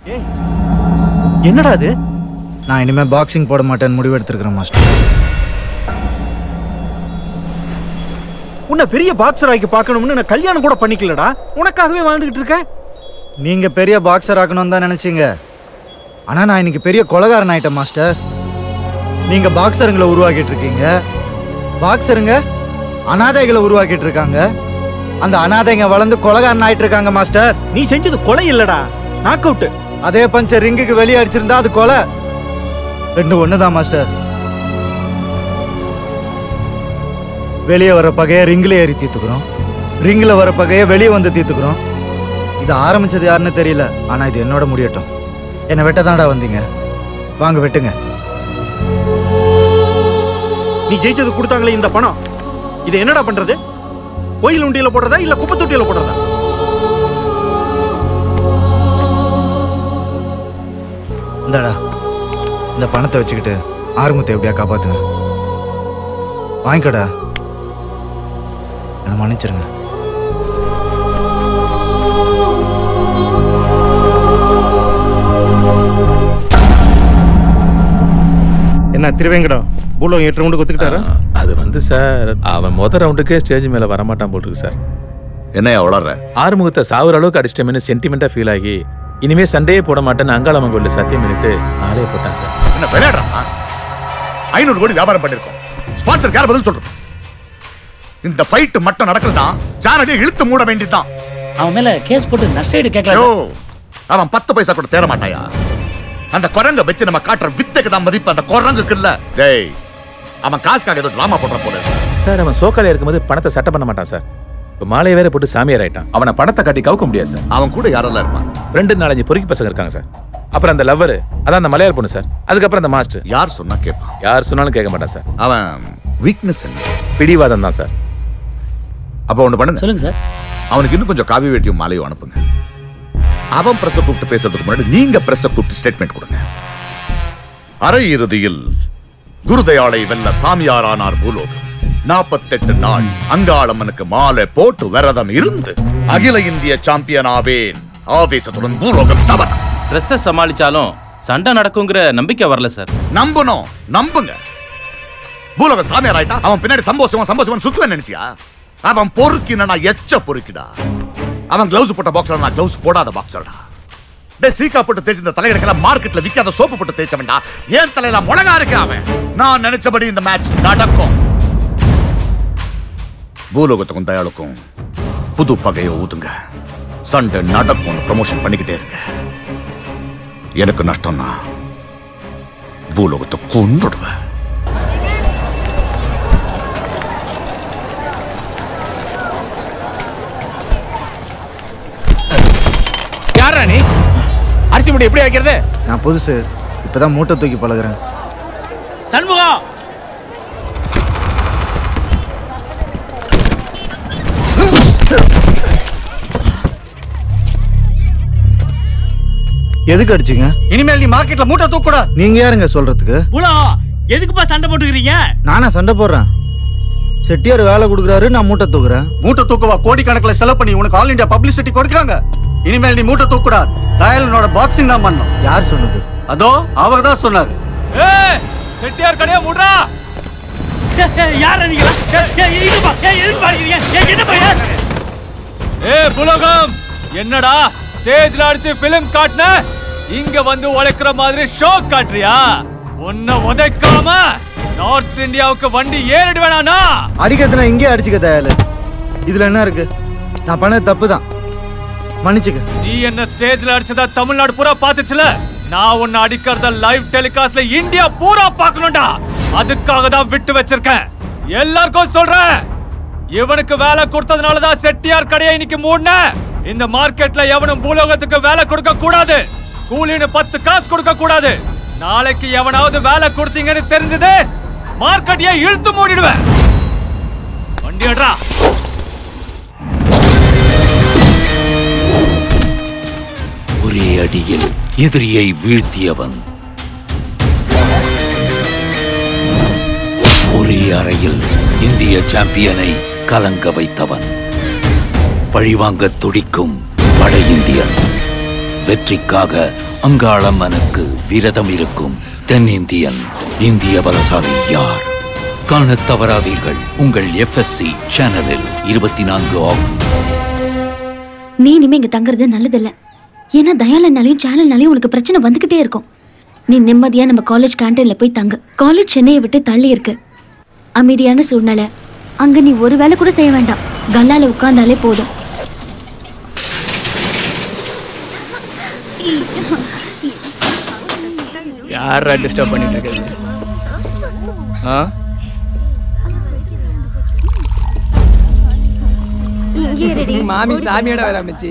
என்னடா அது நான் இனிமே பாக்ஸிங் போட மாட்டேன்னு முடிவு எடுத்திருக்கிறேன் மாஸ்டர் உன்னை பெரிய பாக்ஸர் ஆக்கி பார்க்கணும்னு நான் கல்யாணம் கூட பண்ணிக்கலடா உனக்காகவே வாழ்ந்துகிட்டு இருக்கேன் நீங்க பெரிய பாக்ஸர் ஆக்கணும்னு தான் நினைச்சீங்க ஆனா நான் இன்னைக்கு பெரிய கொலகாரன் ஆயிட்டேன் மாஸ்டர் நீங்க பாக்ஸருங்களை உருவாக்கிட்டு இருக்கீங்க பாக்ஸருங்க அனாதைகளை உருவாக்கிட்டு இருக்காங்க அந்த அனாதைங்க வளர்ந்து கொலகாரன் ஆயிட்டு இருக்காங்க மாஸ்டர் நீ செஞ்சது கொலை இல்லடா நாக் அவுட் அதே பஞ்ச ரிங்குக்கு வெளியே அடிச்சிருந்தா அது கொலை ரெண்டு ஒண்ணுதான் மாஸ்டர் வெளியே வர பகைய ரிங்கில் ஏறி தீர்த்துக்கிறோம் ரிங்கில் வர பகைய வெளியே வந்து தீர்த்துக்கிறோம் இது ஆரம்பிச்சது யாருன்னு தெரியல ஆனா இது என்னோட முடியட்டும் என்னை வெட்ட தாண்டா வந்தீங்க வாங்க வெட்டுங்க நீ ஜெயிச்சது கொடுத்தாங்களே இந்த பணம் இதை என்னடா பண்றது கோயில் உண்டியில போடுறதா இல்ல குப்பை தொட்டியில போடுறதா இந்தாடா இந்த பணத்தை வச்சுக்கிட்டு ஆறுமுத்தை எப்படியா காப்பாத்துங்க வாங்கிக்கோடா என்னை மன்னிச்சிருங்க என்ன திருவேங்கடம் பூலோகம் எட்டு ரவுண்டு ஒத்துக்கிட்டாரா அது வந்து சார் அவன் முத ரவுண்டுக்கே ஸ்டேஜ் மேல வரமாட்டான் போல் இருக்கு சார் என்னையா வளர்ற ஆறுமுகத்தை சாவுற அளவுக்கு அடிச்சிட்டோம்னு சென்டிமெண்டா ஃபீல் ஆகி இனிமே சண்டையே போட மாட்டேன்னு அங்காளம்மன் கோயில்ல சத்தியம் பண்ணிட்டு ஆளே போட்டான் சார் என்ன விளையாடுறான் ஐநூறு கோடி வியாபாரம் பண்ணிருக்கோம் ஸ்பான்சர் யார் பதில் சொல்றது இந்த ஃபைட் மட்டும் நடக்கலனா சேனலை இழுத்து மூட வேண்டியதுதான் அவன் மேல கேஸ் போட்டு நஷ்டஈடு யோ கேட்கலாம் அவன் பத்து பைசா கூட தேர மாட்டாயா அந்த குரங்க வச்சு நம்ம காட்டுற வித்தைக்கு தான் மதிப்பு அந்த குரங்குக்கு இல்ல டேய் அவன் காசுக்காக ஏதோ டிராமா போடுற போல இருக்கு. சார் அவன் சோக்கால இருக்கும்போது பணத்தை சட்டை பண்ண மாட்டான் சார் இப்போ மாலையை வேற போட்டு சாமியார் ஆயிட்டான் அவனை பணத்தை காட்டி கவுக்க முடியாது சார் அவன் கூட யாரெல்லாம் இருப்பான் ரெண்டு நாலஞ்சு பொறுக்கி பசங்க இருக்காங்க சார் அப்புறம் அந்த லவ்வர் அதான் அந்த மலையாள பொண்ணு சார் அதுக்கப்புறம் அந்த மாஸ்டர் யார் சொன்னா கேட்பான் யார் சொன்னாலும் கேட்க மாட்டான் சார் அவன் வீக்னஸ் என்ன பிடிவாதம் தான் சார் அப்ப ஒண்ணு பண்ணுங்க சொல்லுங்க சார் அவனுக்கு இன்னும் கொஞ்சம் காவி வேட்டியும் மாலையும் அனுப்புங்க அவன் பிரஸ் கூப்பிட்டு பேசுறதுக்கு முன்னாடி நீங்க பிரஸ் கூப்பிட்டு ஸ்டேட்மெண்ட் கொடுங்க அரை இறுதியில் குருதயாளை வெல்ல சாமியாரானார் பூலோகம் நாற்பத்தெட்டு நாள் அங்காளம்மனுக்கு மாலை போட்டு விரதம் இருந்து அகில இந்திய சாம்பியன் ஆவேன் ஆவேசத்துடன் பூலோகம் சபதம் ட்ரெஸ்ஸை சமாளிச்சாலும் சண்டை நடக்குங்கிற நம்பிக்கை வரல சார் நம்பணும் நம்புங்க பூலோக சாமியார் ஆயிட்டா அவன் பின்னாடி சம்போசம் சம்போசம் சுத்துவேன் நினைச்சியா அவன் பொறுக்கினா நான் எச்ச பொறுக்கிடா அவன் கிளவுஸ் போட்ட பாக்ஸர் நான் கிளவுஸ் போடாத பாக்ஸர்டா டே சீக்கா போட்டு தேய்ச்சி இந்த தலைகளுக்கெல்லாம் மார்க்கெட்ல விக்காத சோப்பு போட்டு தேய்ச்சவன்டா ஏன் தலையில முழகா இருக்கு அவன் நான் நினைச்சபடி இந்த மேட்ச் நடக்கும் பூலோகத்துக்கும் தயாளுக்கும் புது பகையை ஊதுங்க சண்டை நடக்கும் ப்ரமோஷன் பண்ணிக்கிட்டே இருங்க எனக்கு நஷ்டம்னா பூலோகத்தை கொண்டுடுவேன் யாரா நீ அரிசி முடி எப்படி வைக்கிறது நான் புதுசு இப்பதான் மூட்டை தூக்கி பழகுறேன் சண்முகம் எதுக்கு அடிச்சீங்க இனிமேல் நீ மார்க்கெட்ல மூட்டை தூக்கூடா நீங்க யாருங்க சொல்றதுக்கு புலம் எதுக்குப்பா சண்டை போட்டுக்கிறீங்க நானா சண்டை போடுறேன் செட்டியார் வேலை கொடுக்குறாரு நான் மூட்டை தூக்குறேன் மூட்டை தூக்குவா கோடிக்கணக்கில் செலவு பண்ணி உனக்கு ஆல் இந்தியா பப்ளிசிட்டி கொடுக்குறாங்க இனிமேல் நீ மூட்டை தூக்குடா டயலனோட பாக்ஸிங் தான் பண்ணணும் யார் சொன்னது அதோ அவர் தான் சொன்னார் ஏய் செட்டியார் கடையா முடுறா யார நீங்களா ஏய், ஏய், இதுப்பா. ஏய், எதுக்கு பாருக்கிறீங்க ஏய், என்ன பையன் ஏய் புலகம் என்னடா ஸ்டேஜ்ல அடிச்சு பிலிம் காட்டுன இங்க வந்து உழைக்கிற மாதிரி ஷோ காட்டுறியா உன்னை உதைக்காம நார்த் இந்தியாவுக்கு வண்டி ஏறிடு வேணானா அடிக்கிறதுனா இங்கே அடிச்சுக்க தயாலு இதுல என்ன இருக்கு நான் பண்ணது தப்பு தான் மன்னிச்சுக்க நீ என்ன ஸ்டேஜ்ல அடிச்சதா தமிழ்நாடு பூரா பாத்துச்சுல நான் உன்னை அடிக்கிறத லைவ் டெலிகாஸ்ட்ல இந்தியா பூரா பார்க்கணும்டா அதுக்காக தான் விட்டு வச்சிருக்கேன் எல்லாருக்கும் சொல்றேன் இவனுக்கு வேலை கொடுத்ததுனால தான் செட்டியார் கடையை இன்னைக்கு மூடின இந்த மார்க்கெட்ல எவனும் பூலோகத்துக்கு வேலை கொடுக்க கூடாது கூலின்னு பத்து காசு கொடுக்க கூடாது நாளைக்கு எவனாவது வேலை கொடுத்தீங்கன்னு தெரிஞ்சது மார்க்கெட்டையே இழுத்து மூடிடுவேன் வண்டி எடுறா ஒரே அடியில் எதிரியை வீழ்த்தியவன் ஒரே அறையில் இந்திய சாம்பியனை கலங்க வைத்தவன் பழிவாங்க துடிக்கும் வட இந்தியன் வெற்றிக்காக அங்காளம்மனுக்கு விரதம் இருக்கும் தென்னிந்தியன் இந்திய பலசாலி யார் காணத் தவறாதீர்கள் உங்கள் எஃப்எஸ்சி சேனலில் இருபத்தி நான்கு ஆகும் நீ இனிமே இங்க தங்குறது நல்லதில்ல ஏன்னா தயாலனாலையும் சேனல்னாலையும் உனக்கு பிரச்சனை வந்துகிட்டே இருக்கும் நீ நிம்மதியா நம்ம காலேஜ் கேண்டீன்ல போய் தங்கு காலேஜ் சென்னையை விட்டு தள்ளி இருக்கு அமைதியான சூழ்நிலை அங்க நீ ஒரு வேலை கூட செய்ய வேண்டாம் கல்லால உட்கார்ந்தாலே போதும் யாரா டிஸ்டர்ப் பண்ணிட்டு இருக்கிறது ஆ மாமி சாமியோட வர அமைச்சு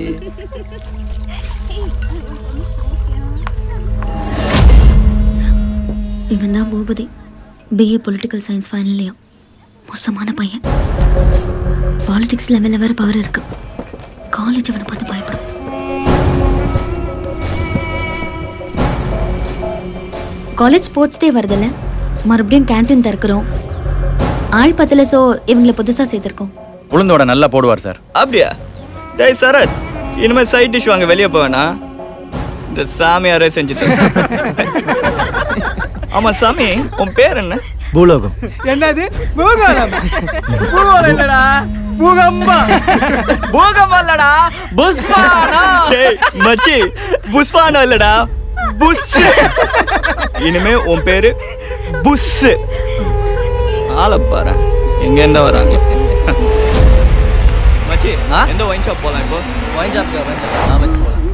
இவன் தான் பூபதி பிஏ பொலிட்டிக்கல் சயின்ஸ் ஃபைனல்லையும் மோசமான பையன் பாலிடிக்ஸ் லெவலில் வேற பவர் இருக்கு காலேஜ் அவனை பார்த்து பயப்படும் காலேஜ் ஸ்போர்ட்ஸ் டே வருதுல்ல மறுபடியும் கேண்டீன் திறக்கிறோம் ஆள் பத்தல சோ இவங்களை புதுசாக சேர்த்துருக்கோம் உளுந்தோட நல்லா போடுவார் சார் அப்படியா டேய் சரத் இனிமேல் சைட் டிஷ் வாங்க வெளியே போவேனா இந்த சாமியாரே செஞ்சுட்டு ஆமா சாமி உன் பேர் என்ன பூலோகம் என்னது பூகோளம் பூகோளம் இல்லடா பூகம்பா பூகம்பம் இல்லடா புஷ்பானா டேய் மச்சி புஷ்பானா இல்லடா புஷ் இனிமே உன் பேரு புஷ் ஆளை பாரு எங்க இருந்து வராங்க மச்சி எந்த ஒயின் ஷாப் போலாம் இப்போ ஒயின் ஷாப் ஒயின் ஷாப் ஆ மச்சி போலாம்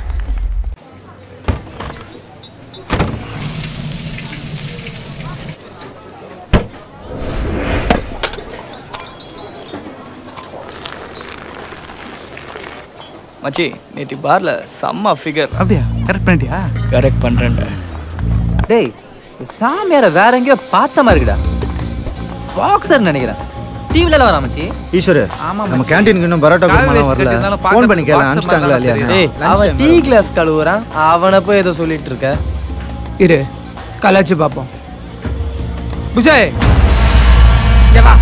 மச்சி நேற்று பார்ல செம்ம ஃபிகர் அப்படியா கரெக்ட் பண்ணிட்டியா கரெக்ட் பண்றேன்டா டேய் சாமியார வேற எங்கேயோ பார்த்த மாதிரி இருக்குடா பாக்ஸர் நினைக்கிறேன் டிவில வர அமைச்சு ஈஸ்வரு நம்ம கேண்டீனுக்கு இன்னும் பரோட்டா குருமாலாம் வரல ஃபோன் பண்ணி கேள அனுப்பிச்சிட்டாங்களா இல்லையா டேய் அவன் டீ கிளாஸ் கழுவுறான் அவனை போய் ஏதோ சொல்லிட்டு இருக்க இரு கலாச்சு பாப்போம் புஷே இங்க வா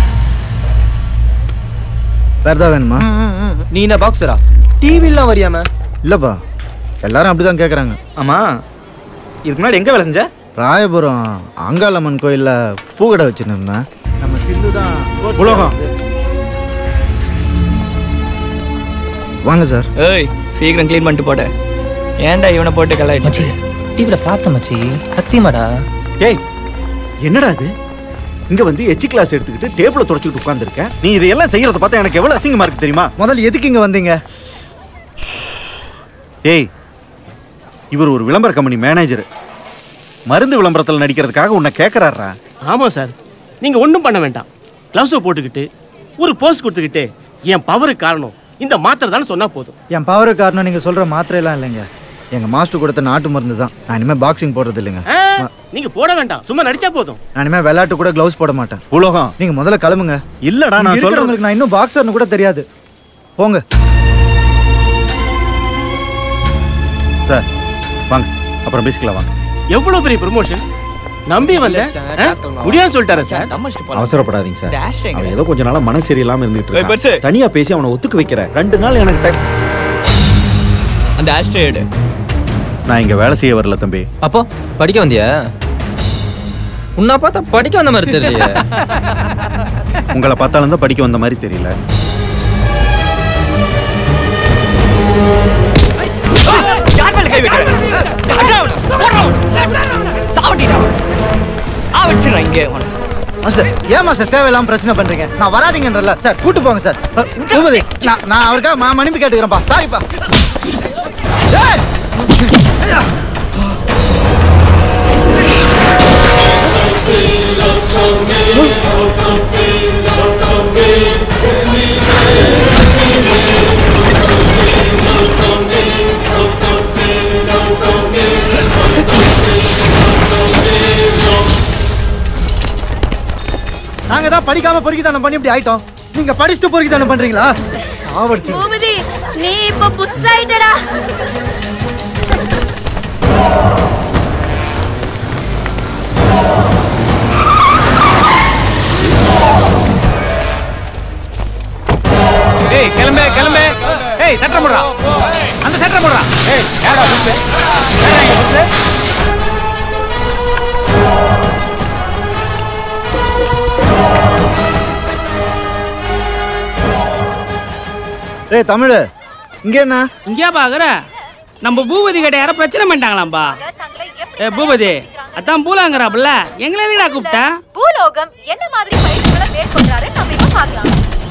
வேறதா வேணுமா நீ என்ன பாக்ஸரா டிவிலாம் வரியாம இல்லப்பா எல்லாரும் அப்படிதான் கேக்குறாங்க ஆமா இதுக்கு முன்னாடி எங்க வேலை செஞ்ச ராயபுரம் அங்காளம்மன் கோயில்ல பூக்கடை வச்சுருந்தேன் நம்ம சிந்து தான் உலகம் வாங்க சார் ஏய் சீக்கிரம் க்ளீன் பண்ணிட்டு போட ஏன்டா இவனை போட்டு கலாய்ச்சி டிவில பார்த்த மச்சி சத்தியமாடா ஏய் என்னடா இது இங்க வந்து எச்சி கிளாஸ் எடுத்துக்கிட்டு டேபிள தொடச்சிட்டு உட்கார்ந்திருக்க நீ இதையெல்லாம் செய்யறத பார்த்தா எனக்கு எவ்வளவு அசிங்கமா இருக்கு தெரியுமா முதல்ல எதுக்கு இங்க வந்தீங்க ஏய் இவர் ஒரு விளம்பர கம்பெனி மேனேஜர் மருந்து விளம்பரத்தில் நடிக்கிறதுக்காக உன்னை கேட்கறாரா ஆமா சார் நீங்க ஒண்ணும் பண்ண வேண்டாம் கிளவுஸை போட்டுக்கிட்டு ஒரு போஸ் கொடுத்துக்கிட்டு என் பவருக்கு காரணம் இந்த மாத்திரை தானே சொன்னா போதும் என் பவர் காரணம் நீங்க சொல்ற மாத்திரையெல்லாம் இல்லைங்க எங்க மாஸ்டர் கொடுத்த நாட்டு மருந்து தான் நான் இனிமே பாக்ஸிங் போடுறது இல்லைங்க ஆ, நீங்க போட வேண்டாம் சும்மா நடிச்சா போதும் நான் இனிமே விளையாட்டு கூட க்ளவுஸ் போட மாட்டேன் உலகம் நீங்க முதல்ல கிளம்புங்க இல்லடா இங்க நான் சொல்றேன் இருக்கிறவங்களுக்கு நான் இன்னும் பாக்ஸர்னு கூட தெரியாது போங்க சார் வாங்க அப்புறம் பேசிக்கலாம் வாங்க எவ்வளவு பெரிய ப்ரமோஷன் நம்பி வந்த முடியாது சொல்லிட்டாரா சார் அவசரப்படாதீங்க சார் Dash எங்க? அவன் ஏதோ கொஞ்ச நாளா மனசு சரியில்லாம இருந்துட்டு ஏய், பெருசு. இருக்கான் தனியா பேசி அவனை ஒத்துக்க வைக்கிறேன் ரெண்டு நாள் எனக்கு டைம் அந்த ஆஸ்ட்ரேடு நான் இங்க வேலை செய்ய வரல தம்பி அப்போ படிக்க வந்தியா உன்னை பார்த்தா படிக்க வந்த மாதிரி தெரியலையே உங்களை பார்த்தாலும் தான் படிக்க வந்த மாதிரி தெரியல யார் மேல கை வைக்கிற சாவட்டிடா ஆவட்டிடா இங்கே உன்னை. மாஸ்டர் ஏன் மாஸ்டர் தேவையில்லாம பிரச்சனை பண்றீங்க நான் வராதீங்கன்றல சார் கூட்டு போங்க சார் அ, பூபதி நான் நான் அவருக்காக ம- மன்னிப்பு கேட்டுக்கிறேன்ப்பா சாரிப்பா ஏய்! ஐயா! நாங்க தான் படிக்காம பொறுக்கிதானம் பண்ணி இப்படி ஆயிட்டோம் நீங்க படிச்சுட்டு பொறுக்கிதானம் பண்றீங்களா சாவடிச்சு பூபதி நீ இப்ப புஷ் ஆயிட்டடா ஏய் கிளம்பு கிளம்பு ஏய் சட்டை போடுறா அந்த சட்டை போடுறா ஏய் யாரா புத்து யாரா இங்க புத்து ஏய் தமிழ் இங்க என்ன இங்கேயா பாக்குற நம்ம பூபதி கிட்ட யாரோ பிரச்சனை பண்ணிட்டாங்களாம்பா ஏ பூபதி அதான் பூலாங்கிறாப்புல எங்களை எதுக்குடா கூப்பிட்ட பூலோகம் என்ன மாதிரி பயிற்சிகளை மேற்கொள்றாரு நம்ம இப்ப பார்க்கலாம்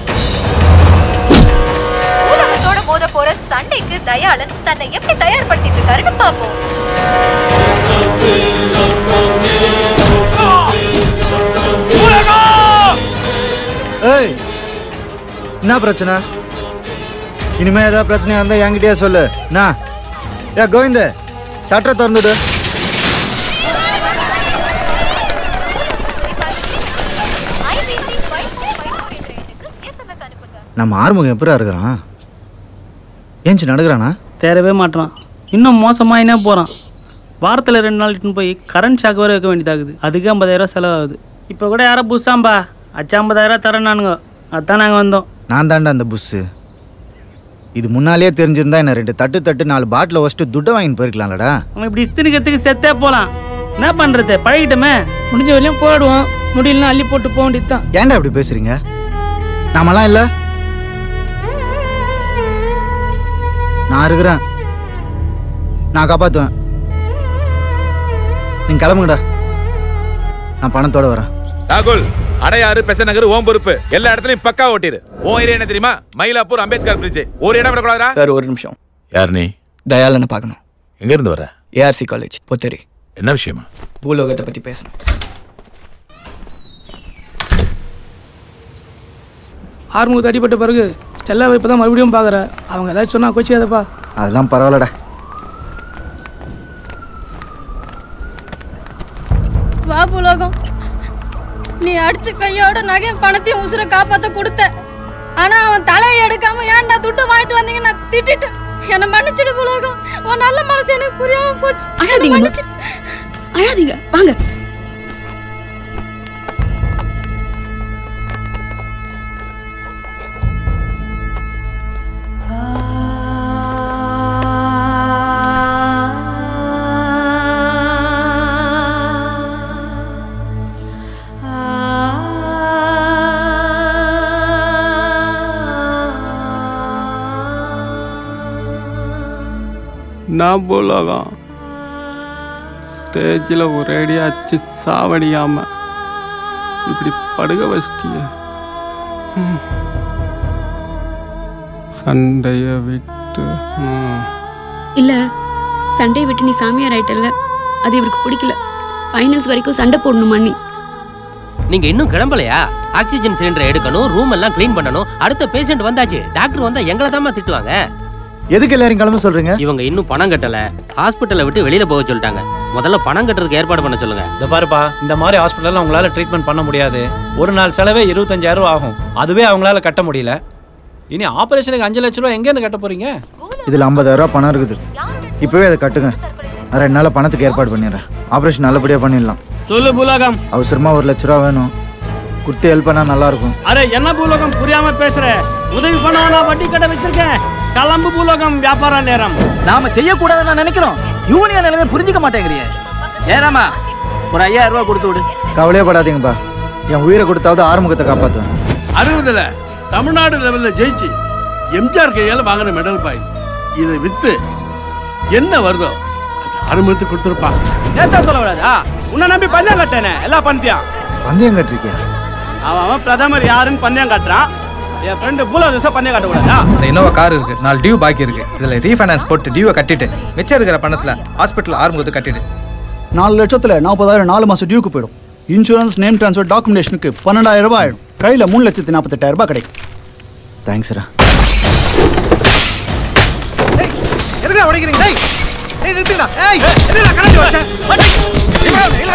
பூலோகத்தோட மோத போற சண்டைக்கு தயாளன் தன்னை எப்படி தயார்படுத்திட்டு இருக்காருன்னு பார்ப்போம் ஏய் என்ன பிரச்சனை இனிமே ஏதாவது பிரச்சனையா இருந்தா என்கிட்டயே சொல்லு நான் ஏ கோவிந்த சட்டரை திறந்துடு நம்ம ஆறுமுகம் எப்படா இருக்கிறான் ஏஞ்சி நடக்கிறானா தேரவே மாட்டான் இன்னும் மோசமாக என்ன போகிறான் வாரத்தில் ரெண்டு நாள் இட்டுன்னு போய் கரண்ட் ஷாக் வர வைக்க வேண்டியதாகுது அதுக்கு ஐம்பதாயிரம் செலவாகுது இப்போ கூட யாரோ புதுசாம்பா அச்சா ஐம்பதாயிரம் தரேன் நானுங்க அதான் நாங்கள் வந்தோம் நான் தாண்டா அந்த புஸ்ஸு இது முன்னாலேயே தெரிஞ்சிருந்தா என்ன ரெண்டு தட்டு தட்டு நாலு பாட்டில் வச்சுட்டு துட்டை வாங்கிட்டு போயிருக்கலாம்லடா அவன் இப்படி இஸ்தினிக்கிறதுக்கு செத்தே போகலாம் என்ன பண்ணுறது பழகிட்டோமே முடிஞ்ச வரையும் போராடுவோம் முடியலன்னா அள்ளி போட்டு போக வேண்டியது தான் ஏன்டா இப்படி பேசுறீங்க நாமெல்லாம் இல்லை நான் இருக்கிறேன் நான் காப்பாற்றுவேன் நீங்க கிளம்புங்கடா நான் பணத்தோட வரேன் ராகுல் அடையாறு பெசநகர் ஓம் பொறுப்பு எல்லா இடத்துலயும் பக்கா ஓட்டிரு ஓ ஏரியா என்ன தெரியுமா மயிலாப்பூர் அம்பேத்கர் பிரிட்ஜ் ஒரு இடம் விடக்கூடாதா சார் ஒரு நிமிஷம் யார் நீ தயாளனை பார்க்கணும் எங்க இருந்து வர ஏஆர்சி காலேஜ் பொத்தேரி என்ன விஷயமா பூலோகத்தை பற்றி பேசணும் ஆறுமுகத்து அடிபட்ட பிறகு ஸ்டெல்லாவை இப்போ தான் மறுபடியும் பார்க்குற அவங்க ஏதாச்சும் சொன்னா கோச்சிக்காதப்பா அதெல்லாம் பரவாயில்லடா வா புலோகம் நீ அடிச்ச கையோட நகையும் பணத்தையும் உசுர காப்பாத்த கொடுத்த ஆனா அவன் தலையை எடுக்காம ஏன்டா துட்டு வாங்கிட்டு வந்தீங்க நான் திட்டிட்டு என்ன மன்னிச்சிடு புலோகம் உன் நல்ல மனசு எனக்கு புரியாம போச்சு அழாதீங்க என்னை மன்னிச்சிடு. அழாதீங்க வாங்க நான் போலாதான் ஸ்டேஜில் ஒரேடியா அச்சு சாவடியாம இப்படி படுக வச்சிட்டிய ம். சண்டைய விட்டு ம். இல்ல சண்டையை விட்டு நீ சாமியார் ஆயிட்டல்ல அது இவருக்கு பிடிக்கல ஃபைனல்ஸ் வரைக்கும் சண்டை போடணுமா நீ நீங்க இன்னும் கிளம்பலையா ஆக்சிஜன் சிலிண்டரை எடுக்கணும் ரூம் எல்லாம் க்ளீன் பண்ணணும் அடுத்த பேஷண்ட் வந்தாச்சு டாக்டர் வந்தா எங்களை தான் திட்டுவாங்க எதுக்கு எல்லாரும் கிளம்ப சொல்றீங்க இவங்க இன்னும் பணம் கட்டல ஹாஸ்பிட்டலை விட்டு வெளியில போக சொல்லிட்டாங்க முதல்ல பணம் கட்டுறதுக்கு ஏற்பாடு பண்ண சொல்லுங்க இந்த பாருப்பா இந்த மாதிரி ஹாஸ்பிட்டலில் உங்களால் ட்ரீட்மெண்ட் பண்ண முடியாது ஒரு நாள் செலவே இருபத்தஞ்சாயிரம் ரூபா ஆகும் அதுவே அவங்களால கட்ட முடியல இனி ஆபரேஷனுக்கு அஞ்சு லட்ச ரூபா எங்கேருந்து கட்ட போறீங்க இதில் ஐம்பதாயிரம் ரூபா பணம் இருக்குது இப்போவே அதை கட்டுங்க நான் ரெண்டு நாள் பணத்துக்கு ஏற்பாடு பண்ணிடுறேன் ஆப்ரேஷன் நல்லபடியாக பண்ணிடலாம் சொல்லு பூலோகம் அவசரமா ஒரு லட்ச ரூபா வேணும் கொடுத்து ஹெல்ப் பண்ணால் நல்லா இருக்கும் அரே என்ன பூலோகம் புரியாம பேசுற உதவி பண்ண நான் வட்டி கடை வச்சிருக்கேன் கிளம்பு பூலோகம் வியாபார நேரம் நாம செய்யக்கூடாதுன்னு நினைக்கிறோம் யூனியன் நிலைமை புரிஞ்சுக்க மாட்டேங்கிறிய ஏறாமா ஒரு ஐயாயிரம் ரூபாய் கொடுத்து விடு கவலையே படாதீங்கப்பா என் உயிரை கொடுத்தாவது ஆறுமுகத்தை காப்பாற்றுவேன் அறுபதுல தமிழ்நாடு லெவல்ல ஜெயிச்சு எம்ஜிஆர் கையால வாங்கின மெடல் பாய் இதை வித்து என்ன வருதோ அது அறுமுகத்து கொடுத்துருப்பாங்க நேத்தா சொல்ல விடாதா உன்னை நம்பி பந்தயம் கட்டேனே எல்லா பந்தயம் பந்தயம் கட்டிருக்கியா அவன் அவன் பிரதமர் யாருன்னு பந்தயம் கட்டுறான் என் ஃப்ரெண்டு பூலோ திசை பந்தயம் கட்ட கூடாதா இந்த இனோவா கார் இருக்கு நாலு டியூ பாக்கி இருக்கு இதுல ரீஃபைனான்ஸ் போட்டு டியூவை கட்டிட்டு மிச்சம் இருக்கிற பணத்துல ஹாஸ்பிட்டல் ஆரம்பத்து கட்டிடு நாலு லட்சத்தில் நாற்பதாயிரம் நாலு மாதம் டியூக்கு போயிடும் இன்சூரன்ஸ் நேம் ட்ரான்ஸ்ஃபர் டாக்குமெண்டேஷனுக்கு பன்னெண்டாயிரம் ரூபாய் ஆயிடும் கையில் மூணு லட்சத்தி நாற்பத்தெட்டாயிரம் ரூபாய் கிடைக்கும் தேங்க்ஸ்ரா எதுக்கு உடைக்கிறீங்க டேய் ஏய் நிறுத்துங்கடா ஏய் என்னடா கணக்கு வச்சேன்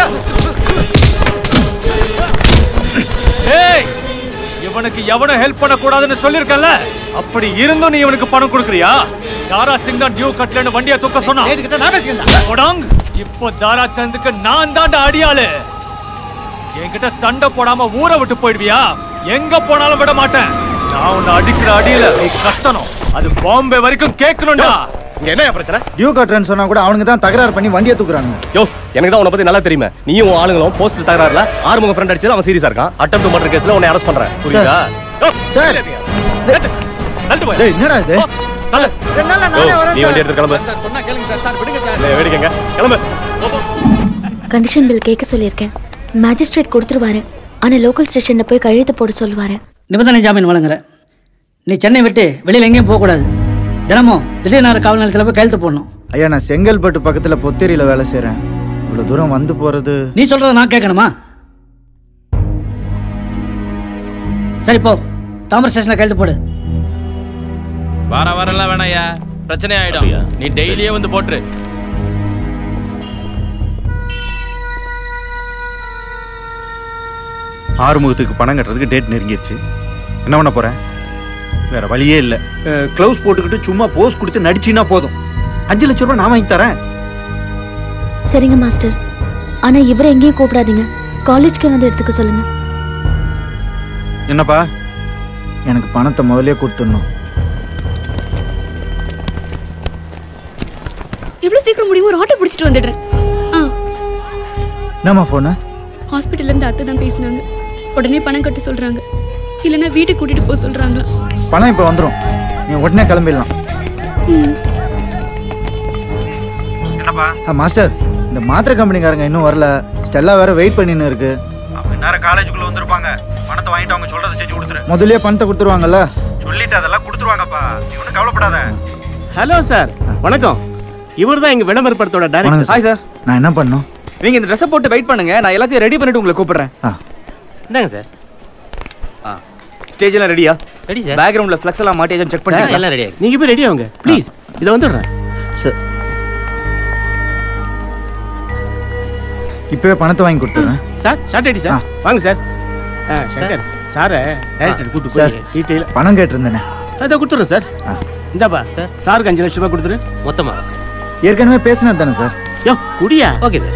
ஏய் இவனுக்கு எவனும் ஹெல்ப் பண்ண கூடாதுன்னு சொல்லிருக்கல அப்படி இருந்தும் நீ இவனுக்கு பணம் கொடுக்குறியா தாரா சிங் தான் டியூ கட்டலன்னு வண்டியை தூக்க சொன்னா நான் பேசிக்கிறேன் கொடாங் இப்போ தாரா சந்துக்கு நான் தாண்டா அடியாளு என்கிட்ட சண்டை போடாம ஊரை விட்டு போயிடுவியா எங்க போனாலும் விட மாட்டேன் நான் உன்னை அடிக்கிற அடியில நீ கத்தணும் அது பாம்பே வரைக்கும் கேட்கணும்டா இங்க என்ன பிரச்சனை டியூ கட்டுறேன்னு சொன்னா கூட அவனுங்க தான் தகராறு பண்ணி வண்டியை தூக்குறானுங்க யோ எனக்கு தான் உன்னை பத்தி நல்லா தெரியுமே நீயும் உன் ஆளுங்களும் போஸ்ட் தகராறுல ஆறுமுக ஃப்ரெண்ட் அடிச்சது அவன் சீரியஸா இருக்கான் அட்டம் டு மர்டர் கேஸ்ல உன்னை அரெஸ்ட் பண்றேன் புரியுதா சார் தள்ளிட்டு போய் டேய் என்னடா இது தள்ளு யோ, நீ வண்டி எடுத்து கிளம்பு இல்ல, வேடிக்கைங்க கிளம்பு கண்டிஷன் பில் கேட்க சொல்லியிருக்கேன் மேஜிஸ்ட்ரேட் கொடுத்துருவாரு ஆனா லோக்கல் ஸ்டேஷன்ல போய் கழுத்து போட சொல்லுவாரு நிபந்தனை ஜாமீன் வழங்குறேன் நீ சென்னை விட்டு வெளியில் எங்கேயும் போகக்கூடாது தினமும் திடீர் நேர காவல் நிலையத்தில் போய் கையெழுத்து போடணும் ஐயா நான் செங்கல்பட்டு பக்கத்துல பொத்தேரியில வேலை செய்றேன் இவ்வளவு தூரம் வந்து போறது நீ சொல்றத நான் கேட்கணுமா சரி போ தாமரை ஸ்டேஷனில் கையெழுத்து போடு வார வாரம்லாம் வேணாயா பிரச்சனை ஆயிடும் நீ டெய்லியே வந்து போட்டுரு ஆறுமுகத்துக்கு பணம் கட்டுறதுக்கு டேட் நெருங்கிருச்சு என்ன பண்ண போறேன் வேற வழியே இல்லை க்ளவுஸ் போட்டுக்கிட்டு சும்மா போஸ் கொடுத்து நடிச்சின்னா போதும் அஞ்சு லட்சம் ரூபாய் நான் வாங்கி தரேன் சரிங்க மாஸ்டர் ஆனா இவரை எங்கேயும் கூப்பிடாதீங்க காலேஜ்க்கு வந்து எடுத்துக்க சொல்லுங்க என்னப்பா எனக்கு பணத்தை முதல்லயே கொடுத்துடணும் எவ்வளவு சீக்கிரம் முடியும் ஒரு ஆட்டோ பிடிச்சிட்டு வந்துடுறேன் ஆ என்னம்மா போன ஹாஸ்பிட்டல்ல இருந்து அத்தை தான் பேசினாங்க உடனே பணம் கட்ட சொல்றாங்க இல்லைன்னா வீட்டுக்கு கூட்டிட்டு போக சொல்றாங்களா பணம் இப்போ வந்துடும் நீ உடனே கிளம்பிடலாம் ம். ஆ, மாஸ்டர் இந்த மாத்திரை கம்பெனிக்காரங்க இன்னும் வரல ஸ்டெல்லா வேற வெயிட் பண்ணின்னு இருக்கு நேரம் காலேஜுக்குள்ள வந்திருப்பாங்க பணத்தை வாங்கிட்டு அவங்க சொல்றதை செஞ்சு கொடுத்துரு முதல்லயே பணத்தை கொடுத்துருவாங்கல்ல சொல்லிட்டு அதெல்லாம் கொடுத்துருவாங்கப்பா நீ ஒன்றும் கவலைப்படாத ஹலோ சார் வணக்கம் இவர் தான் எங்க விளம்பர படத்தோட வணக்கம் டைரக்டர் சார். நான் என்ன பண்ணும் நீங்க இந்த ட்ரெஸ்ஸை போட்டு வெயிட் பண்ணுங்க நான் எல்லாத்தையும் ரெடி பண்ணிட்டு உங்களை கூப்பிடுறேன் இந்தாங்க சார் ஸ்டேஜ் எல்லாம் ரெடியா ரெடி சார் பேக்ரவுண்ட்ல ஃப்ளெக்ஸ் எல்லாம் மாட்டியாச்சும் செக் சார், பண்ணி எல்லாம் ready நீங்க போய் ரெடி ஆகுங்க ப்ளீஸ் இதை வந்துடுறேன் சரி இப்பவே பணத்தை வாங்கி கொடுத்துறேன் சார் ஷார்ட் ஆயிடுச்சு சார் வாங்க சார் ஆ சங்கர் சாரை டைரக்டர் கூட்டு சார் போய் டீட்டெயில் பணம் கேட்டிருந்தேனே அதை கொடுத்துறேன் சார் இந்தாப்பா சாருக்கு அஞ்சு லட்சம் ரூபாய் கொடுத்துரு மொத்தமா ஏற்கனவே பேசினது தானே சார் யோ குடியா ஓகே சார்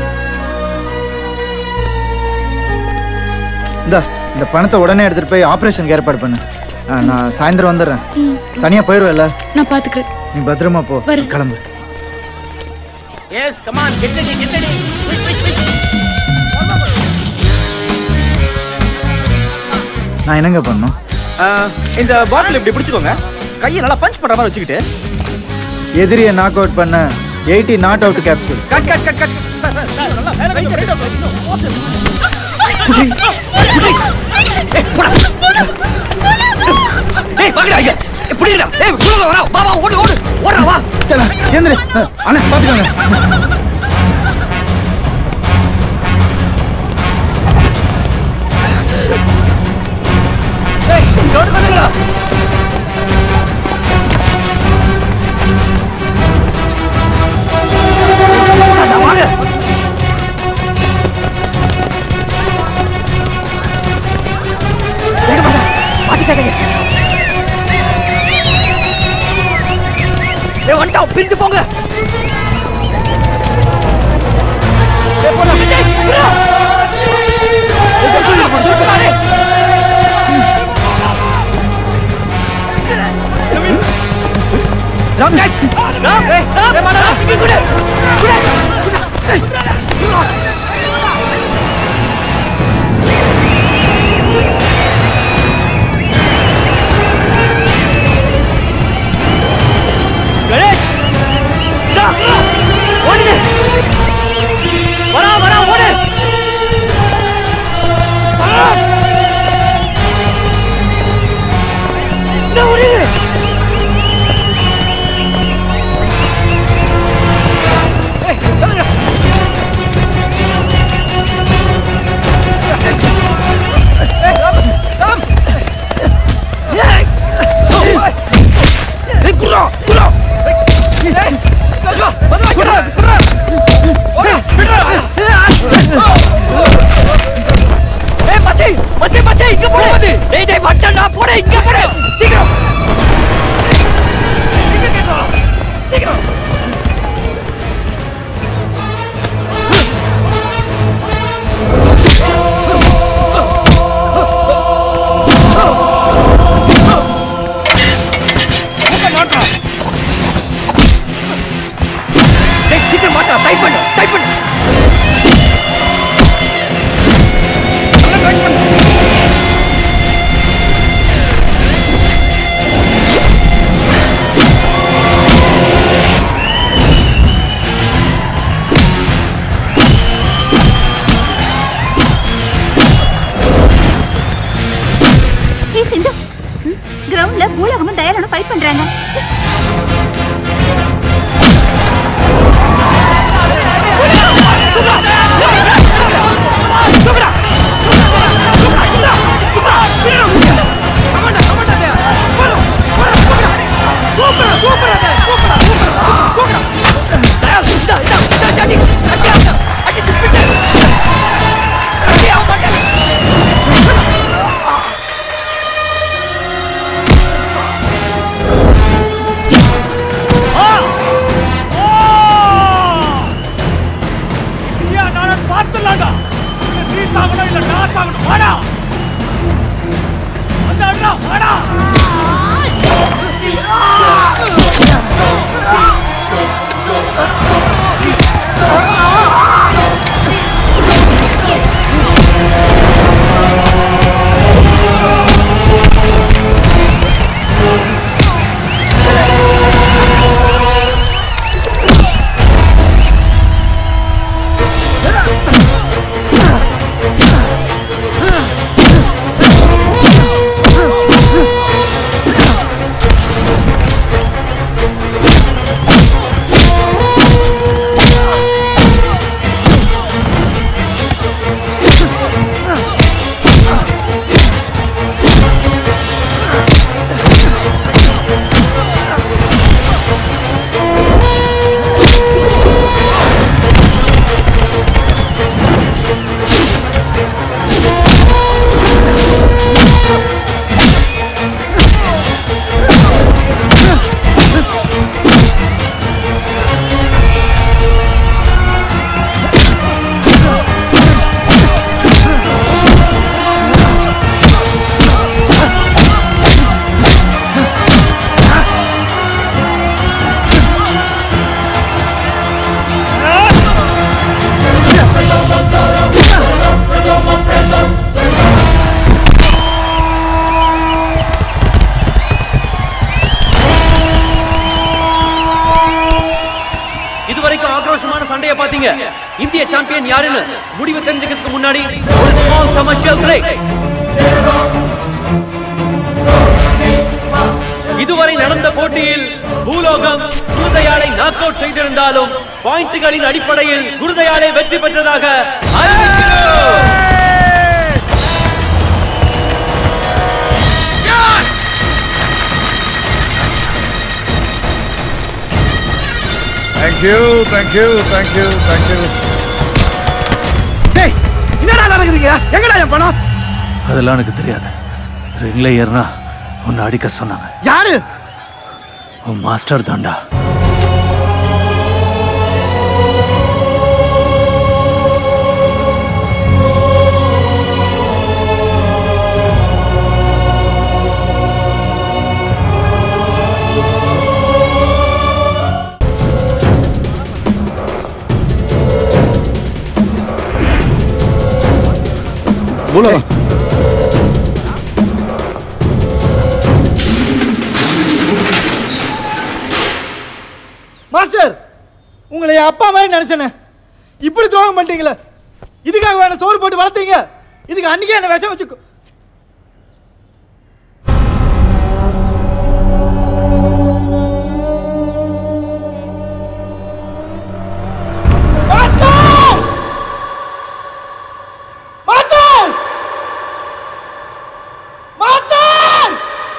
இந்த இந்த பணத்தை உடனே எடுத்துட்டு போய் ஆபரேஷனுக்கு ஏற்பாடு பண்ணு ஆ, நான் சாயந்தரம் வந்துடுறேன் ம். தனியா போயிருவேல நான் பாத்துக்கிறேன் நீ பத்திரமா போ வரேன். கிளம்பு yes come on get ready get ready quick quick quick நான் என்னங்க பண்ணும் இந்த பாட்டில் இப்படி பிடிச்சுக்கோங்க கையை நல்லா பஞ்ச் பண்ற மாதிரி வச்சுக்கிட்டு எதிரியை நாக் அவுட் பண்ண eighty not out capsule cut cut cut cut sir, sir, sir, நல்லா மேல கையை right ஆ வைக்கணும். ஏய் வாங்கடா இங்க ஏய், புடிங்கடா ஏய் குள்ள வரா வா வா ஓடு ஓடு ஓடுறா வா ஸ்டெல்லா எந்திரி ஆ, அண்ணா பாத்துக்கோங்க ஏய் ஓடு பண்ணுங்கடா வாங்க ஏய் வந்துட்டோம் பிரிஞ்சு போங்க ஏய் போலாம் விஜய் விடா ஏய் ஜோஷ் ஜோஷ் ஜோஷ் மாரே ராம்ராஜ் ராம் ராம் ராம் இங்க குடு குடு கணேஷ் டா ஓடு வரா வரா ஓடு சரத் இந்த ஓடு ஏய் சொல்லுங்க ஏய் ராம் ராம் ஏய் ஏய் குரா குரா ஏய் கஜா வந்து குரா குரா ஓடு விடுடா ஏய் மச்சி மச்சி மச்சி இங்க போடு டேய் டேய் வட்டடா போடு இங்க போடு சீக்கிரம் இங்க கேட்டா சீக்கிரம் டைப் பண்ணு டைப் பண்ணு ஏய் சிந்து கிரவுண்ட்ல பூலகமும் தயாரனும் ஃபைட் பண்றாங்க ஐயா நான் பார்த்துலாம்டா நீ சாகணும் இல்ல நான் சாகணும் வாடா வந்து அண்ணா வாடா இதுவரைக்கும் ஆக்ரோஷமான சண்டைய பாத்தீங்க இந்திய சாம்பியன் யாருன்னு முடிவு தெரிஞ்சுக்கிறதுக்கு முன்னாடி ஒரு ஸ்மால் கமர்ஷியல் பிரேக் இதுவரை நடந்த போட்டியில் பூலோகம் குருதயாளை நாக் அவுட் செய்திருந்தாலும் பாயிண்ட்களின் அடிப்படையில் குருதயாளை வெற்றி பெற்றதாக அறிவிக்கிறோம் தேங்க்யூ தேங்க்யூ தேங்க்யூ தேங்க்யூ டேய் என்னடா நடக்குதுங்க எங்கடா என் பணம் அதெல்லாம் எனக்கு தெரியாது ரிங்ல ஏறினா உன்னை அடிக்க சொன்னாங்க யாரு உன் மாஸ்டர் தாண்டா பூலகம் மாஸ்டர் உங்களை என் அப்பா மாதிரி நினைச்சேனே இப்படி துரோகம் பண்ணிட்டீங்களே இதுக்காக வேணும் சோறு போட்டு வளர்த்தீங்க இதுக்கு அன்னைக்கே என்ன விஷம் வச்சு கொ- மாஸ்டர்! மாஸ்டர்! மாஸ்டர்!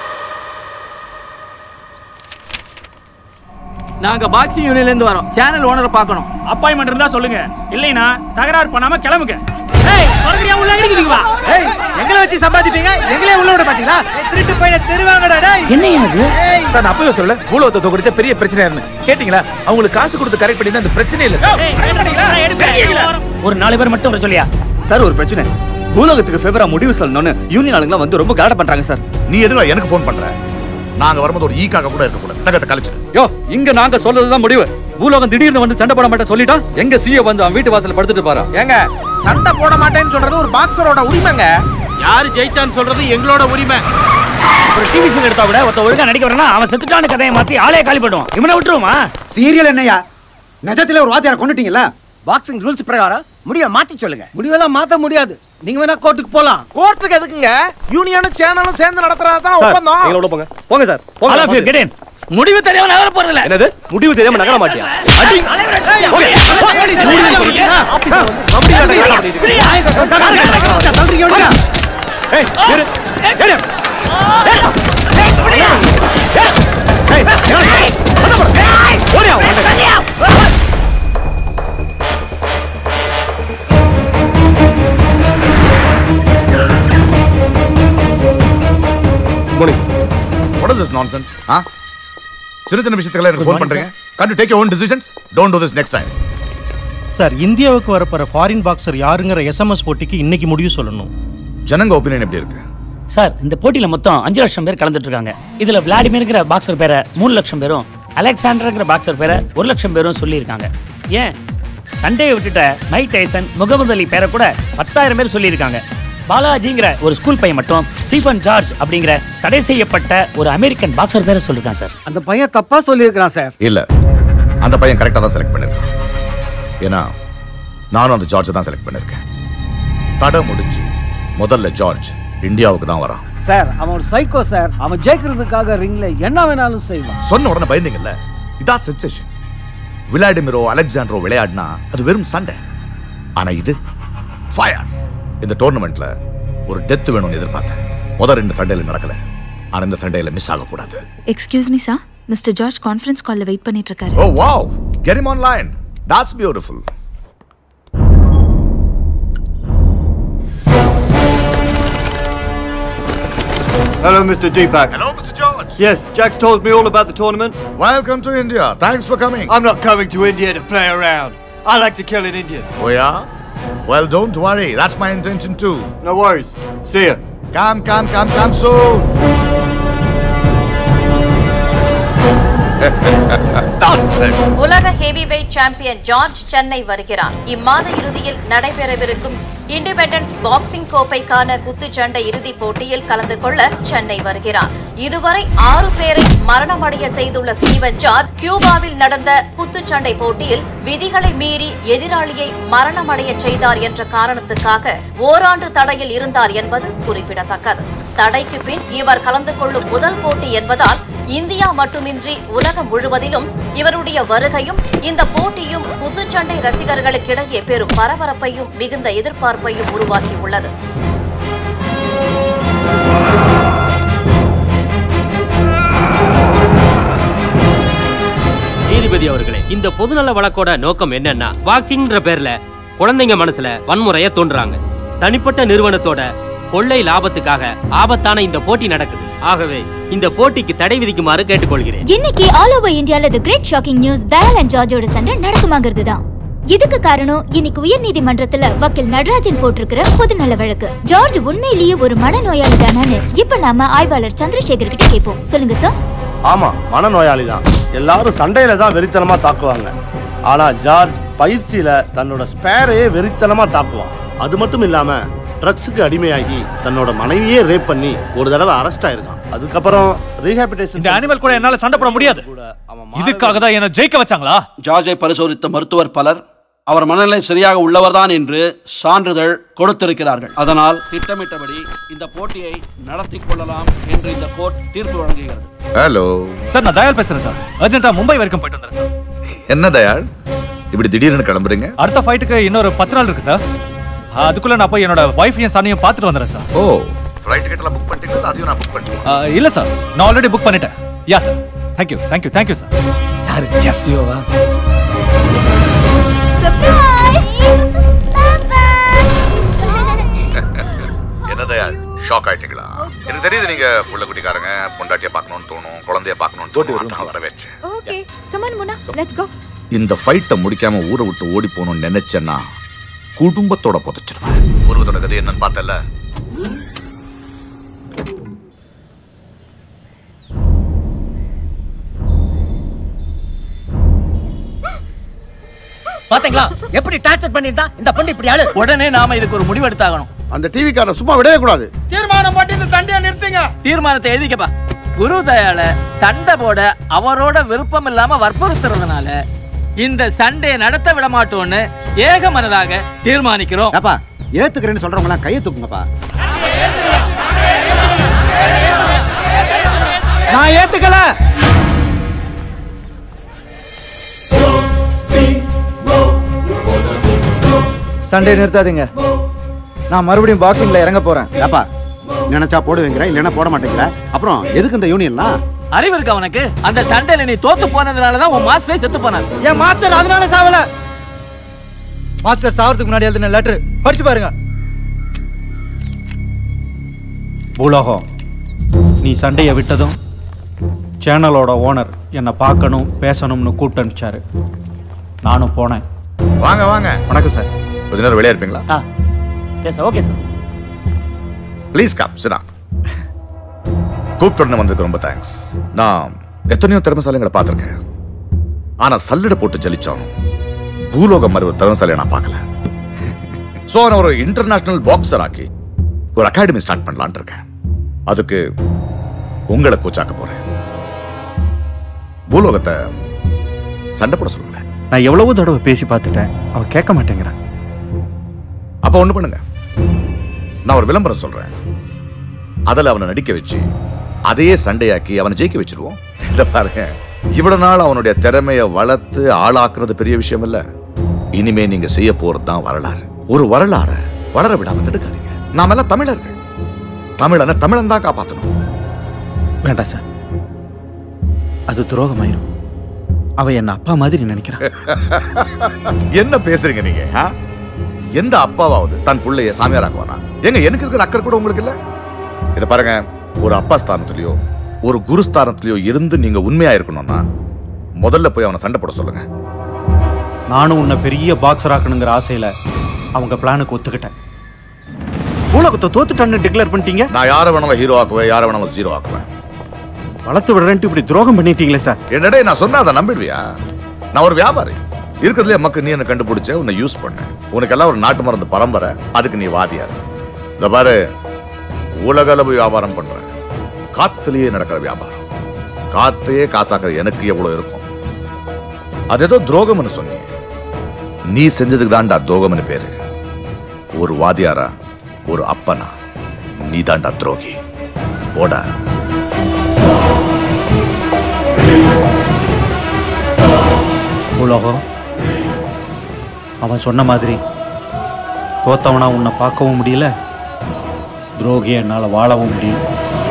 நாங்க பாக்ஸிங் யூனியன்ல இருந்து வரோம் சேனல் ஓனரை பார்க்கணும் அப்பாயின்மெண்ட் இருந்தா சொல்லுங்க இல்லைனா தகராறு பண்ணாம கிளம்புங்க ஏய் மறுபடியும் உள்ள அடிக்கிறீங்க வா ஏய் எங்களை வச்சு சம்பாதிப்பீங்க எங்களே உள்ள விட மாட்டீங்களா ஏய், திருட்டு பையனை தெருவாங்கடா டேய் என்னையா அது நான் அப்பவே சொல்ல பூலோகத்தை தொகுடிச்ச பெரிய பிரச்சனை கேட்டீங்களா அவங்களுக்கு காசு கொடுத்து கரெக்ட் பண்ணி அந்த பிரச்சனை இல்ல சார் ஒரு நாலு பேர் மட்டும் வர சொல்லியா சார் ஒரு பிரச்சனை பூலோகத்துக்கு ஃபேவரா முடிவு சொல்லணும்னு யூனியன் ஆளுங்களாம் வந்து ரொம்ப கலாட பண்றாங்க சார் நீ எதுவா எனக்கு ஃபோன் பண்ற நாங்க வரும்போது ஒரு ஈக்காக கூட இருக்க கூடாது சகத்தை கழிச்சு யோ இங்க நாங்க சொல்றதுதான் முடிவு பூலோகம் திடீர்னு வந்து சண்டை போட மாட்டேன் சொல்லிட்டா எங்க சிஏ வந்து அவன் வீட்டு வாசல்ல படுத்துட்டு பாரு ஏங்க சண்டை போட மாட்டேன்னு சொல்றது ஒரு பாக்ஸரோட உரிமைங்க யாரு ஜெயிச்சான்னு சொல்றது எங்களோட உரிமை ஒரு டிவி சீன் எடுத்தா கூட ஒருத்த ஒழுங்கா நடிக்க வரனா அவன் செத்துட்டான்னு கதையை மாத்தி ஆளே காலி பண்ணுவான் இவனை விட்டுருமா சீரியல் என்னையா நிஜத்துல ஒரு வாத்தியார கொண்டுட்டீங்கல்ல பாக்ஸிங் ரூல்ஸ் பிரகாரம் முடிவை மாத்தி சொல்லுங்க முடிவெல்லாம் மாத்த முடியாது நீங்க வேணா கோர்ட்டுக்கு போலாம் கோர்ட்டுக்கு எதுக்குங்க யூனியனும் சேனலும் சேர்ந்து நடத்துறது தான் சார், ஒப்பந்தம் எங்களோட போங்க போங்க சார் போங்க All of you, get in. முடிவு தெரியாம நகர போறது இல்ல என்னது முடிவு தெரியாம நகர மாட்டியா அடி போங்க. முடிவு சொல்லிட்டீங்க. ஆபீஸ்ல வந்து கம்பெனி வேலை பண்ணிட்டு ஏய், ஏறு, ஏறு. ஓடியா, What is this nonsense? ஆ சின்ன சின்ன விஷயத்துக்கெல்லாம் எனக்கு ஃபோன் பண்றீங்க can't you take your own decisions don't do this next time sir இந்தியாவுக்கு வரப்போற ஃபாரின் பாக்ஸர் யாருங்கிற எஸ்எம்எஸ் போட்டிக்கு இன்னைக்கு முடிவு சொல்லணும் ஜனங்க ஒப்பீனியன் எப்படி இருக்கு சார் இந்த போட்டியில மொத்தம் அஞ்சு லட்சம் பேர் கலந்துட்டு இருக்காங்க இதுல விளாடிமிர்ங்கிற பாக்ஸர் பேரை மூணு லட்சம் பேரும் அலெக்சாண்டர்ங்கிற பாக்ஸர் பேரை ஒரு லட்சம் பேரும் சொல்லியிருக்காங்க ஏன் சண்டையை விட்டுட்ட மைக் டைசன் முகமது அலி பேரை கூட பத்தாயிரம் பேர் சொல்லியிருக்காங்க பாலாஜிங்கிற ஒரு ஸ்கூல் பையன் மட்டும் ஸ்டீஃபன் ஜார்ஜ் அப்படிங்கிற தடை செய்யப்பட்ட ஒரு அமெரிக்கன் பாக்ஸர் பேரை சொல்லியிருக்கான் சார் அந்த பையன் தப்பா சொல்லியிருக்கிறான் சார் இல்ல அந்த பையன் கரெக்டா தான் செலக்ட் பண்ணிருக்கான் ஏன்னா நானும் அந்த ஜார்ஜ் தான் செலக்ட் பண்ணிருக்கேன் தடை முடிஞ்சு முதல்ல ஜார்ஜ் இந்தியாவுக்கு தான் வரான் சார் அவன் ஒரு சைக்கோ சார் அவன் ஜெயிக்கிறதுக்காக ரிங்ல என்ன வேணாலும் செய்வான் சொன்ன உடனே பயந்தீங்கல்ல இதான் சென்சேஷன் விளாடிமிரோ அலெக்சாண்ட்ரோ விளையாடினா அது வெறும் சண்டை ஆனா இது ஃபயர் இந்த டோர்னமெண்ட்ல ஒரு டெத் வேணும்னு எதிர்பார்த்தேன் முதல் ரெண்டு சண்டையில நடக்கல ஆனா இந்த சண்டையில மிஸ் ஆகக்கூடாது excuse me sir mister George conference கால்ல வெயிட் பண்ணிட்டு இருக்காரு oh wow get him on line that's beautiful Hello, Mr. Deepak. Hello, Mr. George. Yes, Jack's told me all about the tournament. Welcome to India. Thanks for coming. I'm not coming to India to play around. I like to kill an Indian. Oh, yeah? Well, don't worry. That's my intention too. No worries. See ya. Come, come, come, come soon. That's it. உலக heavy weight champion George Chennai வருகிறார் இம்மாத இறுதியில் நடைபெறவிருக்கும் independence boxing கோப்பைக்கான குத்துச்சண்டை இறுதிப் போட்டியில் கலந்து கொள்ள சென்னை வருகிறார் இதுவரை ஆறு பேரை மரணமடைய செய்துள்ள ஸ்டீவன் ஜார்ஜ் கியூபாவில் நடந்த குத்துச்சண்டை போட்டியில் விதிகளை மீறி எதிராளியை மரணமடைய செய்தார் என்ற காரணத்துக்காக ஓராண்டு தடையில் இருந்தார் என்பது குறிப்பிடத்தக்கது தடைக்கு பின் இவர் கலந்து கொள்ளும் முதல் போட்டி என்பதால் இந்தியா மட்டுமின்றி உலகம் முழுவதிலும் இவருடைய வருகையும் இந்த போட்டியும் குத்துச்சண்டை ரசிகர்களுக்கிடையே பெரும் பரபரப்பையும் மிகுந்த எதிர்பார்ப்பையும் உருவாக்கியுள்ளது நீதிபதி அவர்களே இந்த பொதுநல வழக்கோட நோக்கம் என்னன்னா பாக்ஸிங்ன்ற பேர்ல குழந்தைங்க மனசுல வன்முறைய தோன்றாங்க தனிப்பட்ட நிறுவனத்தோட கொள்ளை லாபத்துக்காக ஆபத்தான இந்த போட்டி நடக்குது ஆகவே இந்த போட்டிக்கு தடை விதிக்குமாறு கேட்டுக்கொள்கிறேன் இன்னைக்கு ஆல் ஓவர் இந்தியால the great shocking news Dayal and ஜார்ஜோட சண்டை நடக்குமாங்கிறது தான் இதுக்கு காரணம் இன்னைக்கு உயர் நீதிமன்றத்துல வக்கீல் நடராஜன் போட்டிருக்கிற பொதுநல வழக்கு ஜார்ஜ் உண்மையிலேயே ஒரு மனநோயாளி தானான்னு இப்ப நாம ஆய்வாளர் சந்திரசேகர் கிட்ட கேட்போம் சொல்லுங்க சார் ஆமா மனநோயாளி தான் எல்லாரும் சண்டையில தான் வெறித்தனமா தாக்குவாங்க ஆனா ஜார்ஜ் பயிற்சியில தன்னோட ஸ்பேரையே வெறித்தனமா தாக்குவான் அது மட்டும் இல்லாம ட்ரக்ஸுக்கு அடிமையாகி தன்னோட மனைவியே ரேப் பண்ணி ஒரு தடவை அரெஸ்ட் ஆயிருக்கான் அதுக்கப்புறம் ரீஹாபிலிட்டேஷன் இந்த அனிமல் கூட என்னால சண்டை போட முடியாது இதுக்காக தான் என்ன ஜெயிக்க வச்சாங்களா ஜார்ஜை பரிசோதித்த மருத்துவர் பலர் அவர் மனநிலை சரியாக உள்ளவர்தான் என்று சான்றிதழ் கொடுத்திருக்கிறார்கள் அதனால் திட்டமிட்டபடி இந்த போட்டியை நடத்தி கொள்ளலாம் என்று இந்த கோர்ட் தீர்ப்பு வழங்குகிறது ஹலோ சார் நான் தயால் பேசுறேன் சார் அர்ஜென்ட்டா மும்பை வரைக்கும் போயிட்டு வந்துறேன் சார் என்ன தயாள் இப்படி திடீர்னு கிளம்புறீங்க அடுத்த ஃபைட்டுக்கு இன்னொரு பத்து நாள் இருக்கு சார் அதுக்குள்ள நான் போய் என்னோட ஒய்ஃபையும் சனையும் பார்த்துட்டு வந்துடுறேன் சார் ஓ ஃப்ளைட் டிக்கெட்லாம் புக் பண்ணிட்டீங்களா அதையும் நான் புக் பண்ணிட்டேன் ஆ, இல்ல சார் நான் ஆல்ரெடி புக் பண்ணிட்டேன் yeah sir thank you thank you thank you sir யாரு எஸ் யோவா என்ன தயாள் ஷாக் ஆயிட்டீங்களா எனக்கு தெரியுது நீங்க புள்ள குட்டிக்காரங்க பொண்டாட்டிய பார்க்கணும்னு தோணும் குழந்தைய பார்க்கணும்னு தோணும் நான் வர வச்சேன் ஓகே கம் ஆன் முனா லெட்ஸ் கோ இந்த ஃபைட்டை முடிக்காம ஊரை விட்டு ஓடி போகணும்னு நினைச்சேன்னா குடும்பத்தோட புதைச்சிருவேன் ஒருவத்தோட கதை என்னன்னு பார்த்தல பாத்தீங்களா எப்படி டார்ச்சர் பண்ணிருந்தா இந்த பொண்ணு இப்படி ஆளு உடனே நாம இதுக்கு ஒரு முடிவு எடுத்தாகணும் அந்த டிவி காரனை சும்மா விடவே கூடாது தீர்மானம் போட்டு இந்த சண்டையை நிறுத்துங்க தீர்மானத்தை எழுதிக்கப்பா குரு தயால சண்டை போட அவரோட விருப்பம் இல்லாம வற்புறுத்துறதுனால இந்த சண்டையை நடத்த விட மாட்டோம்னு ஏக மனதாக தீர்மானிக்கிறோம் அப்பா ஏத்துக்கிறேன்னு சொல்றவங்க எல்லாம் கையை தூக்குங்கப்பா நான் ஏத்துக்கல சண்டே நிறுத்தாதீங்க நான் மறுபடியும் பாக்ஸிங்ல இறங்க போறேன் ஏப்பா நினைச்சா போடுவீங்கிற இல்லைன்னா போட மாட்டேங்கிற அப்புறம் எதுக்கு இந்த யூனியன்லாம் அறிவு இருக்கு அவனுக்கு அந்த சண்டையில நீ தோத்து போனதுனால தான் உன் மாஸ்டரே செத்து போனார் என் மாஸ்டர் அதனால சாவல மாஸ்டர் சாவறதுக்கு முன்னாடி எழுதின லெட்டர் படிச்சு பாருங்க பூலோகம் நீ சண்டையை விட்டதும் சேனலோட ஓனர் என்னை பார்க்கணும் பேசணும்னு கூப்பிட்டு அனுப்பிச்சாரு நானும் போனேன் வாங்க வாங்க வணக்கம் சார் கொஞ்ச நேரம் வெளியே இருப்பீங்களா ஆ yes sir okay sir please come சிடா கூப்பிட்டு உடனே வந்ததுக்கு ரொம்ப தேங்க்ஸ் நான் எத்தனையோ திறமைசாலிகளை பார்த்துருக்கேன் ஆனா சல்லடை போட்டு ஜலிச்சோம் பூலோகம் மாதிரி ஒரு திறமைசாலியை நான் பார்க்கல ஸோ நான் ஒரு இன்டர்நேஷனல் பாக்ஸர் ஆக்கி ஒரு அகாடமி ஸ்டார்ட் பண்ணலான்னு இருக்கேன் அதுக்கு உங்களை கோச்சாக்க போறேன் பூலோகத்தை சண்டை போட சொல்லுங்க நான் எவ்வளவோ தடவை பேசி பார்த்துட்டேன் அவ கேட்க மாட்டேங்கிறான் அப்ப ஒண்ணு பண்ணுங்க நான் ஒரு விளம்பரம் சொல்றேன் அதுல அவனை நடிக்க வச்சு அதையே சண்டையாக்கி அவனை ஜெயிக்க வச்சிருவோம் இத பாருங்க இவ்வளவு நாள் அவனுடைய திறமைய வளர்த்து ஆளாக்குறது பெரிய விஷயம் இல்ல இனிமே நீங்க செய்ய போறது தான் வரலாறு ஒரு வரலாறு வளர விடாம தடுக்காதீங்க நாம எல்லாம் தமிழர்கள் தமிழனை தமிழன் தான் காப்பாத்தணும் வேண்டாம் சார் அது துரோகமாயிரும் அவ என்ன அப்பா மாதிரி நினைக்கிறான் என்ன பேசுறீங்க நீங்க ஆ? எந்த அப்பாவாவது தன் பிள்ளைய சாமியார் ஆக்குவானா எங்க எனக்கு இருக்கிற அக்கறை கூட உங்களுக்கு இல்ல இத பாருங்க ஒரு அப்பா ஸ்தானத்திலயோ ஒரு குரு ஸ்தானத்திலயோ இருந்து நீங்க உண்மையா இருக்கணும்னா முதல்ல போய் அவனை சண்டை போட சொல்லுங்க நானும் உன்னை பெரிய பாக்ஸர் ஆக்கணுங்கிற ஆசையில அவங்க பிளானுக்கு ஒத்துக்கிட்டேன் பூலகத்தை தோத்துட்டான்னு டிக்ளேர் பண்ணிட்டீங்க நான் யாரை வேணாலும் ஹீரோ ஆக்குவேன் யாரை வேணாலும் ஜீரோ ஆக்குவேன் வளர்த்து விடுறேன்ட்டு இப்படி துரோகம் பண்ணிட்டீங்களே சார் என்னடே நான் சொன்னா அதை நம்பிடுவியா நான் ஒரு வியாபாரி இருக்கிறதுல எமக்கு நீ என்ன கண்டுபிடிச்ச உன்னை யூஸ் பண்ண உனக்கு எல்லாம் ஒரு நாட்டு மருந்து பரம்பரை அதுக்கு நீ வாதியார் இந்த பாரு உலக அளவு வியாபாரம் பண்ற காத்துலயே நடக்கிற வியாபாரம் காத்தையே காசாக்குற எனக்கு எவ்வளவு இருக்கும் அது ஏதோ துரோகம்னு சொன்னீங்க நீ செஞ்சதுக்கு தான்டா துரோகம்னு பேரு ஒரு வாதியாரா ஒரு அப்பனா நீ தான்டா துரோகி போடா பூலோகம் அவன் சொன்ன மாதிரி தோத்தவனா உன்னை பார்க்கவும் முடியல துரோகி என்னால் வாழவும் முடியல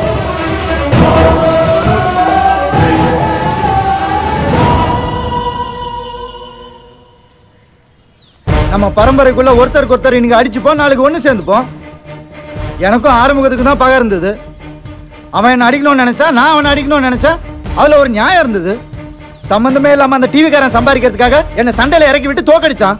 நம்ம பரம்பரைக்குள்ள ஒருத்தருக்கு ஒருத்தர் இன்னைக்கு அடிச்சுப்போம் நாளைக்கு ஒன்று சேர்ந்துப்போம் எனக்கும் ஆறுமுகத்துக்கு தான் பகை இருந்தது அவன் என்ன அடிக்கணும்னு நினைச்சா நான் அவனை அடிக்கணும்னு நினைச்சேன் அதுல ஒரு நியாயம் இருந்தது சம்பந்தமே இல்லாம அந்த டிவிக்காரன் சம்பாதிக்கிறதுக்காக என்ன சண்டையில இறக்கி விட்டு தோக்கடிச்சான்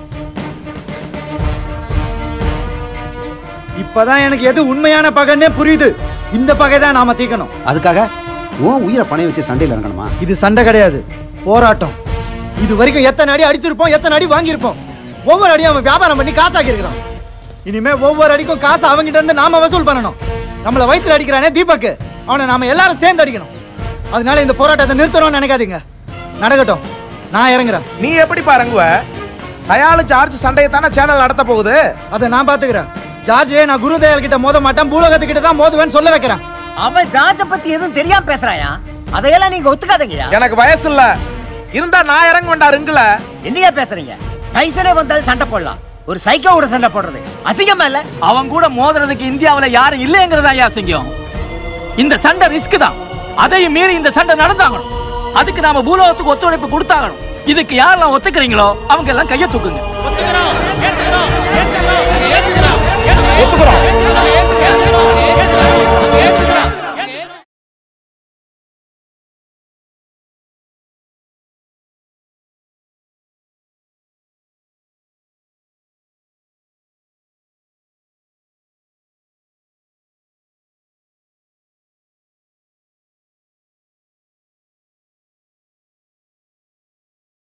இப்பதான் எனக்கு எது உண்மையான பகைன்னே புரியுது இந்த பகை தான் நாம தீக்கணும் அதுக்காக உன் உயிரை பணைய வச்சு சண்டையில் இறங்கணுமா இது சண்டை கிடையாது போராட்டம் இது வரைக்கும் எத்தனை அடி அடிச்சிருப்போம் எத்தனை அடி வாங்கியிருப்போம் ஒவ்வொரு அடியும் அவன் வியாபாரம் பண்ணி காசாக்கி இருக்கிறான் இனிமே ஒவ்வொரு அடிக்கும் காசு அவங்கிட்ட இருந்து நாம வசூல் பண்ணணும் நம்மள வயித்துல அடிக்கிறானே தீபக் அவனை நாம எல்லாரும் சேர்ந்து அடிக்கணும் அதனால இந்த போராட்டத்தை நிறுத்தணும்னு நினைக்காதீங்க நடக்கட்டும் நான் இறங்குறேன் நீ எப்படி பாருங்குவ தயாளு சார்ஜ் சண்டையை தானே சேனல் நடத்த போகுது அதை நான் பாத்துக்கிறேன் ஜார்ஜே நான் குருதயால் கிட்ட மோத மாட்டேன் பூலகத்துக்கிட்ட தான் மோதுவேன்னு சொல்ல வைக்கிறேன் அவன் ஜார்ஜ பத்தி எதுவும் தெரியாம பேசுறாயா அதையெல்லாம் நீங்க ஒத்துக்காதீங்கயா எனக்கு வயசு இல்ல இருந்தா நான் இறங்க வேண்டாம் ரிங்குல என்னையா பேசுறீங்க டைசனே வந்தாலும் சண்டை போடலாம் ஒரு சைக்கோவோட சண்டை போடுறது அசிங்கமா இல்ல அவன் கூட மோதுறதுக்கு இந்தியாவுல யாரும் இல்லைங்கிறதா ஐயா சிங்கம் இந்த சண்டை ரிஸ்க் தான் அதையும் மீறி இந்த சண்டை நடந்தாகணும் அதுக்கு நாம பூலோகத்துக்கு ஒத்துழைப்பு கொடுத்தாகணும் இதுக்கு யாரெல்லாம் ஒத்துக்கிறீங்களோ அவங்க எல்லாம் கையை தூக்குங்க